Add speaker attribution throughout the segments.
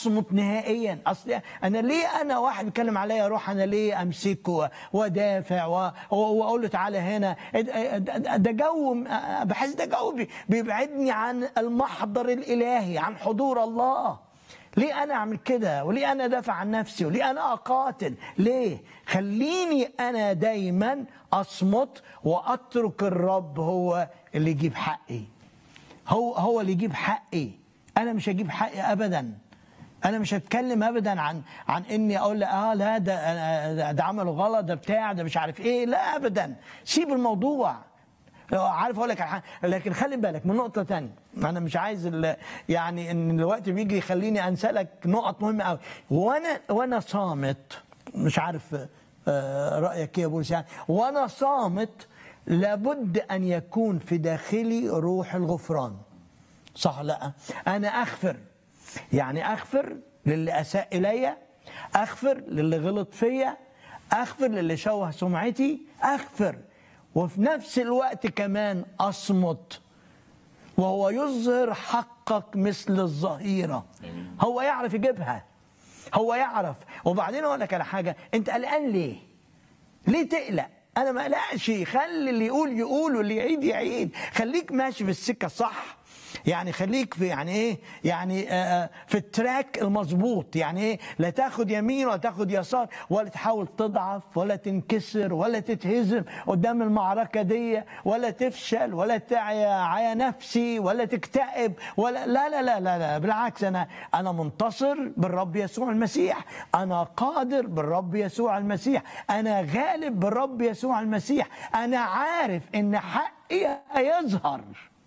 Speaker 1: اصمت نهائيا اصل انا ليه انا واحد بيتكلم عليا اروح انا ليه امسكه وادافع و- و- واقول له تعالى هنا ده ده جو بحس ده جو بي- بيبعدني عن المحضر الالهي عن حضور الله ليه انا اعمل كده وليه انا دافع عن نفسي وليه انا اقاتل ليه خليني انا دايما اصمت واترك الرب هو اللي يجيب حقي هو هو اللي يجيب حقي انا مش هجيب حقي ابدا انا مش هتكلم ابدا عن عن اني اقول اه لا ده ده- ده عمله غلط ده بتاع ده مش عارف ايه لا ابدا سيب الموضوع عارف اقول لك على حاجة، لكن خلي بالك من نقطه تانية انا مش عايز ال- يعني ان الوقت بيجي يخليني انسى لك نقط مهمه قوي وانا وانا صامت مش عارف آه، رايك ايه يا بولس يعني وانا صامت لابد ان يكون في داخلي روح الغفران صح لا انا اغفر يعني اغفر للي اساء الي اغفر للي غلط فيا اغفر للي شوه سمعتي اغفر وفي نفس الوقت كمان اصمت وهو يظهر حقك مثل الظهيره هو يعرف يجيبها هو يعرف وبعدين اقول لك على حاجه انت قلقان ليه ليه تقلق انا ما اقلقش خلي اللي يقول يقول واللي يعيد يعيد خليك ماشي في السكه الصح يعني خليك في يعني ايه يعني آه في التراك المظبوط يعني ايه لا تاخد يمين ولا تاخد يسار ولا تحاول تضعف ولا تنكسر ولا تتهزم قدام المعركه دي ولا تفشل ولا تعيا عيا نفسي ولا تكتئب ولا لا لا لا لا, لا بالعكس انا انا منتصر بالرب يسوع المسيح انا قادر بالرب يسوع المسيح انا غالب بالرب يسوع المسيح انا عارف ان حقي هيظهر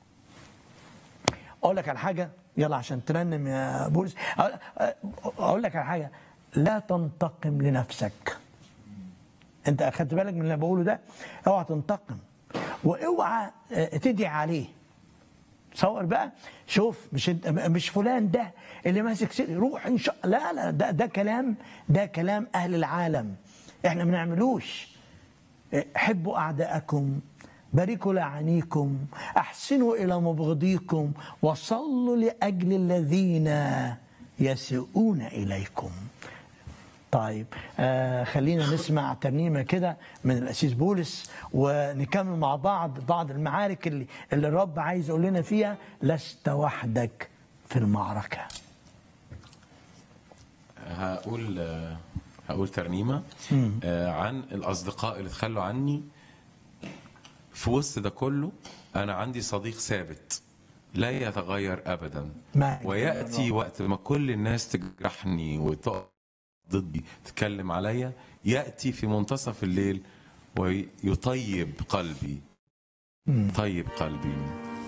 Speaker 1: اقول لك على حاجه يلا عشان ترنم يا بولس أقول- اقول لك على حاجه لا تنتقم لنفسك انت اخدت بالك من اللي أنا بقوله ده اوعى تنتقم واوعى آه، تدعي عليه تصور بقى شوف مش انت مش فلان ده اللي ماسك سير روح ان شاء لا لا ده ده كلام ده كلام اهل العالم احنا ما بنعملوش حبوا أعداءكم باركوا لعانيكم أحسنوا إلى مبغضيكم وصلوا لأجل الذين يسيئون إليكم طيب آه خلينا نسمع ترنيمة كده من الأسيس بولس ونكمل مع بعض بعض المعارك اللي, اللي الرب عايز يقول لنا فيها لست وحدك في المعركة
Speaker 2: هقول هقول ترنيمه آه، عن الاصدقاء اللي تخلوا عني في وسط ده كله انا عندي صديق ثابت لا يتغير ابدا
Speaker 1: ما-
Speaker 2: وياتي وقت ما كل الناس تجرحني وتقف ضدي تتكلم عليا ياتي في منتصف الليل ويطيب قلبي طيب قلبي